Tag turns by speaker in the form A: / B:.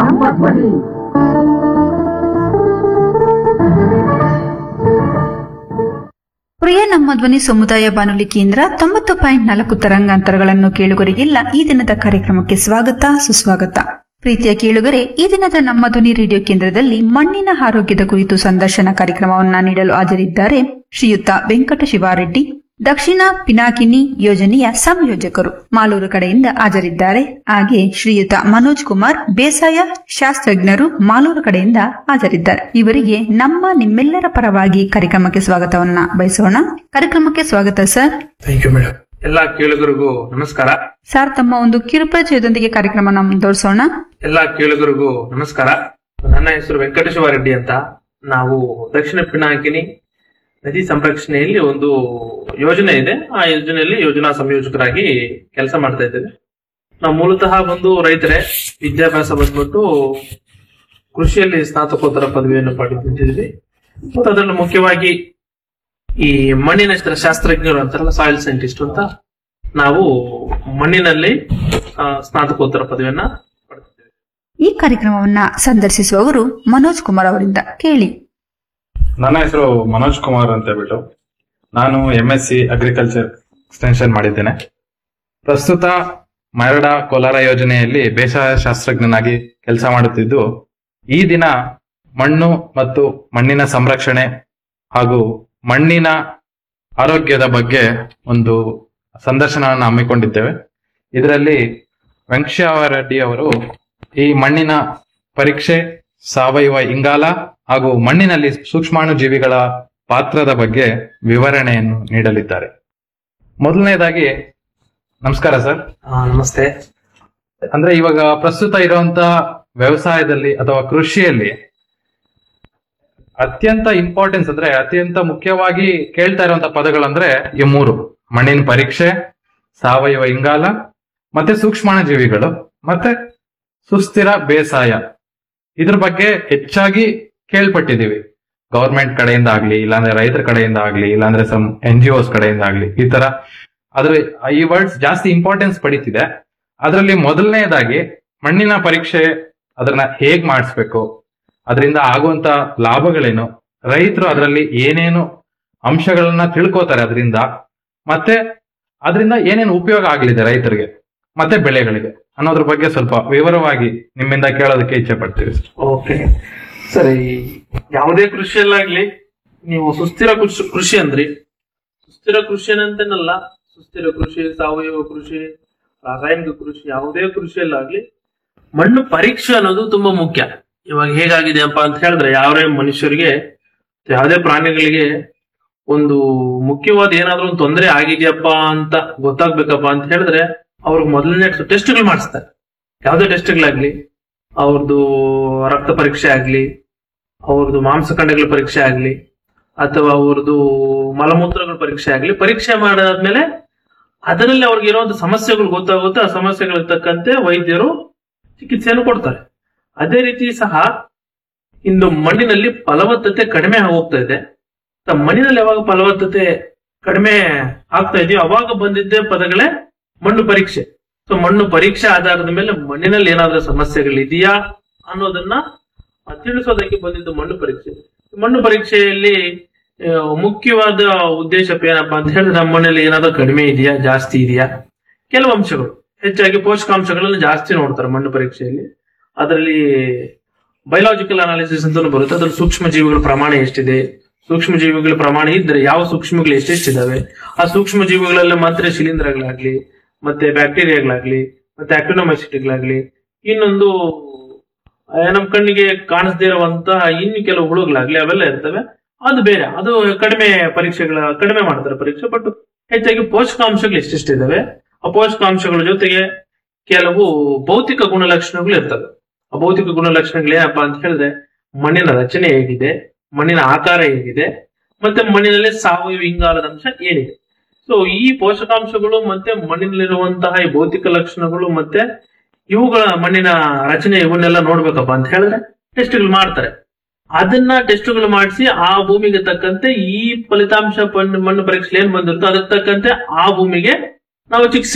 A: ನಮ್ಮ ಧ್ವನಿ
B: ಪ್ರಿಯ ನಮ್ಮ ಧ್ವನಿ ಸಮುದಾಯ ಬಾನುಲಿ ಕೇಂದ್ರ ತೊಂಬತ್ತು ಪಾಯಿಂಟ್ ನಾಲ್ಕು ತರಂಗಾಂತರಗಳನ್ನು ಕೇಳುಗರಿಗೆಲ್ಲ ಈ ದಿನದ ಕಾರ್ಯಕ್ರಮಕ್ಕೆ ಸ್ವಾಗತ ಸುಸ್ವಾಗತ ಪ್ರೀತಿಯ ಕೇಳುಗರೆ ಈ ದಿನದ ನಮ್ಮ ಧ್ವನಿ ರೇಡಿಯೋ ಕೇಂದ್ರದಲ್ಲಿ ಮಣ್ಣಿನ ಆರೋಗ್ಯದ ಕುರಿತು ಸಂದರ್ಶನ ಕಾರ್ಯಕ್ರಮವನ್ನ ನೀಡಲು ಹಾಜರಿದ್ದಾರೆ ಶ್ರೀಯುತ ವೆಂಕಟ ಶಿವಾರೆಡ್ಡಿ ದಕ್ಷಿಣ ಪಿನಾಕಿನಿ ಯೋಜನೆಯ ಸಂಯೋಜಕರು ಮಾಲೂರು ಕಡೆಯಿಂದ ಹಾಜರಿದ್ದಾರೆ ಹಾಗೆ ಶ್ರೀಯುತ ಮನೋಜ್ ಕುಮಾರ್ ಬೇಸಾಯ ಶಾಸ್ತ್ರಜ್ಞರು ಮಾಲೂರು ಕಡೆಯಿಂದ ಹಾಜರಿದ್ದಾರೆ ಇವರಿಗೆ ನಮ್ಮ ನಿಮ್ಮೆಲ್ಲರ ಪರವಾಗಿ ಕಾರ್ಯಕ್ರಮಕ್ಕೆ ಸ್ವಾಗತವನ್ನ ಬಯಸೋಣ ಕಾರ್ಯಕ್ರಮಕ್ಕೆ ಸ್ವಾಗತ ಸರ್
C: ಥ್ಯಾಂಕ್ ಯು ಮೇಡಮ್ ಎಲ್ಲ ಕೇಳುಗರಿಗೂ ನಮಸ್ಕಾರ
B: ಸರ್ ತಮ್ಮ ಒಂದು ಕಿರುಪರಿಚಯದೊಂದಿಗೆ ಕಾರ್ಯಕ್ರಮ ಮುಂದುವರಿಸೋಣ
C: ಎಲ್ಲ ಕೇಳುಗರಿಗೂ ನಮಸ್ಕಾರ ನನ್ನ ಹೆಸರು ವೆಂಕಟೇಶ್ವರ ರೆಡ್ಡಿ ಅಂತ ನಾವು ದಕ್ಷಿಣ ಪಿನಾಕಿನಿ ನದಿ ಸಂರಕ್ಷಣೆಯಲ್ಲಿ ಒಂದು ಯೋಜನೆ ಇದೆ ಆ ಯೋಜನೆಯಲ್ಲಿ ಯೋಜನಾ ಸಂಯೋಜಕರಾಗಿ ಕೆಲಸ ಮಾಡ್ತಾ ಇದ್ದೇವೆ ನಾವು ಮೂಲತಃ ಬಂದು ರೈತರೇ ವಿದ್ಯಾಭ್ಯಾಸ ಬಂದ್ಬಿಟ್ಟು ಕೃಷಿಯಲ್ಲಿ ಸ್ನಾತಕೋತ್ತರ ಪದವಿಯನ್ನು ಪಡೆದಿದ್ದೀವಿ ಮತ್ತು ಅದರಲ್ಲಿ ಮುಖ್ಯವಾಗಿ ಈ ಮಣ್ಣಿನ ಶಾಸ್ತ್ರಜ್ಞರು ಅಂತಾರಲ್ಲ ಸಾಯಿಲ್ ಸೈಂಟಿಸ್ಟ್ ಅಂತ ನಾವು ಮಣ್ಣಿನಲ್ಲಿ ಆ, ಸ್ನಾತಕೋತ್ತರ ಪದವಿಯನ್ನ ಪಡೆದಿದ್ದೇವೆ
B: ಈ ಕಾರ್ಯಕ್ರಮವನ್ನ ಸಂದರ್ಶಿಸುವವರು ಮನೋಜ್ ಕುಮಾರ್ ಅವರಿಂದ ಕೇಳಿ
D: ನನ್ನ ಹೆಸರು ಮನೋಜ್ ಕುಮಾರ್ ಅಂತ ಹೇಳ್ಬಿಟ್ಟು ನಾನು M S C agriculture extension ಮಾಡಿದ್ದೇನೆ ಪ್ರಸ್ತುತ ಮರಡ ಕೋಲಾರ ಯೋಜನೆಯಲ್ಲಿ ಬೇಸಾಯ ಶಾಸ್ತ್ರಜ್ಞನಾಗಿ ಕೆಲಸ ಮಾಡುತ್ತಿದ್ದು ಈ ದಿನ ಮಣ್ಣು ಮತ್ತು ಮಣ್ಣಿನ ಸಂರಕ್ಷಣೆ ಹಾಗೂ ಮಣ್ಣಿನ ಆರೋಗ್ಯದ ಬಗ್ಗೆ ಒಂದು ಸಂದರ್ಶನವನ್ನು ಹಮ್ಮಿಕೊಂಡಿದ್ದೇವೆ ಇದರಲ್ಲಿ ವೆಂಕಟೇಶ್ವರರೆಡ್ಡಿ ಅವರು ಈ ಮಣ್ಣಿನ ಪರೀಕ್ಷೆ ಸಾವಯವ ಇಂಗಾಲ ಹಾಗೂ ಮಣ್ಣಿನಲ್ಲಿ ಸೂಕ್ಷ್ಮಾಣು ಜೀವಿಗಳ ಪಾತ್ರದ ಬಗ್ಗೆ ವಿವರಣೆಯನ್ನು ನೀಡಲಿದ್ದಾರೆ ಮೊದಲನೇದಾಗಿ ನಮಸ್ಕಾರ ಸರ್
C: ಆ, ನಮಸ್ತೆ
D: ಅಂದ್ರೆ ಇವಾಗ ಪ್ರಸ್ತುತ ಇರುವಂತ ವ್ಯವಸಾಯದಲ್ಲಿ ಅಥವಾ ಕೃಷಿಯಲ್ಲಿ ಅತ್ಯಂತ ಇಂಪಾರ್ಟೆನ್ಸ್ ಅಂದ್ರೆ ಅತ್ಯಂತ ಮುಖ್ಯವಾಗಿ ಕೇಳ್ತಾ ಇರುವಂತ ಪದಗಳಂದ್ರೆ ಈ ಮೂರು ಮಣ್ಣಿನ ಪರೀಕ್ಷೆ ಸಾವಯವ ಇಂಗಾಲ ಮತ್ತೆ ಸೂಕ್ಷ್ಮಾಣು ಜೀವಿಗಳು ಮತ್ತೆ ಸುಸ್ಥಿರ ಬೇಸಾಯ ಇದ್ರ ಬಗ್ಗೆ ಹೆಚ್ಚಾಗಿ ಕೇಳ್ಪಟ್ಟಿದೀವಿ ಗೌರ್ಮೆಂಟ್ ಕಡೆಯಿಂದ ಆಗ್ಲಿ ಇಲ್ಲಾಂದ್ರೆ ರೈತರ ಕಡೆಯಿಂದ ಆಗ್ಲಿ ಇಲ್ಲಾಂದ್ರೆ ಸಮ್ ಎನ್ ಜಿ ಒಸ್ ಕಡೆಯಿಂದ ಆಗ್ಲಿ ಈ ತರ ಅದ್ರ ಈ ವರ್ಡ್ಸ್ ಜಾಸ್ತಿ ಇಂಪಾರ್ಟೆನ್ಸ್ ಪಡೀತಿದೆ ಅದರಲ್ಲಿ ಮೊದಲನೇದಾಗಿ ಮಣ್ಣಿನ ಪರೀಕ್ಷೆ ಅದನ್ನ ಹೇಗ್ ಮಾಡಿಸ್ಬೇಕು ಅದರಿಂದ ಆಗುವಂತ ಲಾಭಗಳೇನು ರೈತರು ಅದರಲ್ಲಿ ಏನೇನು ಅಂಶಗಳನ್ನ ತಿಳ್ಕೊತಾರೆ ಅದರಿಂದ ಮತ್ತೆ ಅದರಿಂದ ಏನೇನು ಉಪಯೋಗ ಆಗಲಿದೆ ರೈತರಿಗೆ ಮತ್ತೆ ಬೆಳೆಗಳಿಗೆ ಅನ್ನೋದ್ರ ಬಗ್ಗೆ ಸ್ವಲ್ಪ ವಿವರವಾಗಿ ನಿಮ್ಮಿಂದ ಕೇಳೋದಕ್ಕೆ ಇಚ್ಛೆ ಪಡ್ತೀವಿ ಸರ್.
C: ಓಕೆ ಸರಿ ಯಾವುದೇ ಕೃಷಿಯಲ್ಲಾಗ್ಲಿ ನೀವು ಸುಸ್ಥಿರ ಕೃಷಿ ಕೃಷಿ ಅಂದ್ರಿ ಸುಸ್ಥಿರ ಕೃಷಿ ಅಂತೇನಲ್ಲ ಸುಸ್ಥಿರ ಕೃಷಿ ಸಾವಯವ ಕೃಷಿ ರಾಸಾಯನಿಕ ಕೃಷಿ ಯಾವುದೇ ಕೃಷಿಯಲ್ಲಾಗ್ಲಿ ಮಣ್ಣು ಪರೀಕ್ಷೆ ಅನ್ನೋದು ತುಂಬಾ ಮುಖ್ಯ ಇವಾಗ ಹೇಗಾಗಿದೆಯಪ್ಪ ಅಂತ ಹೇಳಿದ್ರೆ ಯಾವ್ದೇ ಮನುಷ್ಯರಿಗೆ ಯಾವುದೇ ಪ್ರಾಣಿಗಳಿಗೆ ಒಂದು ಮುಖ್ಯವಾದ ಏನಾದ್ರೂ ಒಂದು ತೊಂದರೆ ಆಗಿದೆಯಪ್ಪ ಅಂತ ಗೊತ್ತಾಗ್ಬೇಕಪ್ಪ ಅಂತ ಹೇಳಿದ್ರೆ ಅವ್ರಿಗೆ ಮೊದಲನೇ ಟೆಸ್ಟ್ಗಳು ಮಾಡಿಸ್ತಾರೆ ಯಾವುದೇ ಟೆಸ್ಟ್ಗಳಾಗ್ಲಿ ಅವ್ರದ್ದು ರಕ್ತ ಪರೀಕ್ಷೆ ಆಗ್ಲಿ ಅವ್ರದ್ದು ಮಾಂಸಖಂಡಗಳ ಪರೀಕ್ಷೆ ಆಗ್ಲಿ ಅಥವಾ ಅವ್ರದ್ದು ಮಲಮೂತ್ರಗಳ ಪರೀಕ್ಷೆ ಆಗ್ಲಿ ಪರೀಕ್ಷೆ ಮಾಡಾದ್ಮೇಲೆ ಅದರಲ್ಲಿ ಅವ್ರಿಗೆ ಇರುವಂತ ಸಮಸ್ಯೆಗಳು ಗೊತ್ತಾಗುತ್ತೆ ಆ ಸಮಸ್ಯೆಗಳಿಗೆ ತಕ್ಕಂತೆ ವೈದ್ಯರು ಚಿಕಿತ್ಸೆಯನ್ನು ಕೊಡ್ತಾರೆ ಅದೇ ರೀತಿ ಸಹ ಇಂದು ಮಣ್ಣಿನಲ್ಲಿ ಫಲವತ್ತತೆ ಕಡಿಮೆ ಹೋಗ್ತಾ ಇದೆ ತ- ಮಣ್ಣಿನಲ್ಲಿ ಯಾವಾಗ ಫಲವತ್ತತೆ ಕಡಿಮೆ ಆಗ್ತಾ ಇದೆಯೋ ಅವಾಗ ಬಂದಿದ್ದೇ ಪದಗಳೇ ಮಣ್ಣು ಪರೀಕ್ಷೆ ಸೊ ಮಣ್ಣು ಪರೀಕ್ಷೆ ಆಧಾರದ ಮೇಲೆ ಮಣ್ಣಿನಲ್ಲಿ ಏನಾದ್ರೂ ಸಮಸ್ಯೆಗಳಿದೆಯಾ ಅನ್ನೋದನ್ನ ಆ, ತಿಳಿಸೋದಕ್ಕೆ ಬಂದಿದ್ದು ಮಣ್ಣು ಪರೀಕ್ಷೆ ಮಣ್ಣು ಪರೀಕ್ಷೆಯಲ್ಲಿ ಆ, ಮುಖ್ಯವಾದ ಉದ್ದೇಶ ಏನಪ್ಪಾ ಅಂತ ಹೇಳಿದ್ರೆ ನಮ್ಮ ಮಣ್ಣಲ್ಲಿ ಏನಾದ್ರೂ ಕಡಿಮೆ ಇದೆಯಾ ಜಾಸ್ತಿ ಇದೆಯಾ ಕೆಲವು ಅಂಶಗಳು ಹೆಚ್ಚಾಗಿ ಪೋಷಕಾಂಶಗಳನ್ನು ಜಾಸ್ತಿ ನೋಡ್ತಾರೆ ಮಣ್ಣು ಪರೀಕ್ಷೆಯಲ್ಲಿ ಅದರಲ್ಲಿ ಬಯೋಲಾಜಿಕಲ್ ಅನಾಲಿಸಿಸ್ ಅಂತ ಬರುತ್ತೆ ಅದ್ರಲ್ಲಿ ಸೂಕ್ಷ್ಮ ಜೀವಿಗಳ ಪ್ರಮಾಣ ಎಷ್ಟಿದೆ ಸೂಕ್ಷ್ಮ ಜೀವಿಗಳ ಪ್ರಮಾಣ ಇದ್ರೆ ಯಾವ ಸೂಕ್ಷ್ಮಗಳು ಎಷ್ಟೆಷ್ಟಿದಾವೆ ಆ ಸೂಕ್ಷ್ಮ ಜೀವಿಗಳಲ್ಲಿ ಮಾತ್ರ ಶಿಲೀಂಧ್ರಗಳಾಗ್ಲಿ ಮತ್ತೆ ಬ್ಯಾಕ್ಟೀರಿಯಾಗಳಾಗ್ಲಿ ಮತ್ತೆ ಆಕ್ಟಿನೋಮೈಸಿಟಿಗಳಾಗ್ಲಿ ಇನ್ನೊಂದು ಆ, ನಮ್ ಕಣ್ಣಿಗೆ ಕಾಣಿಸದೇ ಇರುವಂತಹ ಇನ್ನು ಕೆಲವು ಹುಳುಗಳಾಗ್ಲಿ ಅವೆಲ್ಲ ಇರ್ತವೆ ಅದು ಬೇರೆ ಅದು ಕಡಿಮೆ ಪರೀಕ್ಷೆಗಳ ಕಡಿಮೆ ಮಾಡ್ತಾರೆ ಪರೀಕ್ಷೆ ಬಟ್ ಹೆಚ್ಚಾಗಿ ಪೋಷಕಾಂಶಗಳು ಎಷ್ಟೆಷ್ಟಿದಾವೆ ಆ ಪೋಷಕಾಂಶಗಳ ಜೊತೆಗೆ ಕೆಲವು ಭೌತಿಕ ಗುಣಲಕ್ಷಣಗಳು ಇರ್ತವೆ ಆ ಭೌತಿಕ ಗುಣಲಕ್ಷಣಗಳು ಏನಪ್ಪಾ ಅಂತ ಹೇಳಿದ್ರೆ ಮಣ್ಣಿನ ರಚನೆ ಹೇಗಿದೆ ಮಣ್ಣಿನ ಆಕಾರ ಹೇಗಿದೆ ಮತ್ತೆ ಮಣ್ಣಿನಲ್ಲಿ ಸಾವಯವ ಇಂಗಾಲದ ಅಂಶ ಏನಿದೆ ಸೊ ಈ ಪೋಷಕಾಂಶಗಳು ಮತ್ತೆ ಮಣ್ಣಿನಲ್ಲಿರುವಂತಹ ಈ ಭೌತಿಕ ಲಕ್ಷಣಗಳು ಮತ್ತೆ ಇವುಗಳ ಮಣ್ಣಿನ ರಚನೆ ಇವನ್ನೆಲ್ಲ ನೋಡ್ಬೇಕಪ್ಪ ಅಂತ ಹೇಳಿದ್ರೆ ಟೆಸ್ಟ್ಗಳು ಮಾಡ್ತಾರೆ ಅದನ್ನ ಟೆಸ್ಟ್ಗಳು ಮಾಡಿಸಿ ಆ ಭೂಮಿಗೆ ತಕ್ಕಂತೆ ಈ ಫಲಿತಾಂಶ ಪಣ್- ಮಣ್ಣು ಪರೀಕ್ಷೆ ಏನ್ ಬಂದಿರುತ್ತೋ ಅದಕ್ಕೆ ತಕ್ಕಂತೆ ಆ ಭೂಮಿಗೆ ನಾವು ಚಿಕಿತ್ಸೆ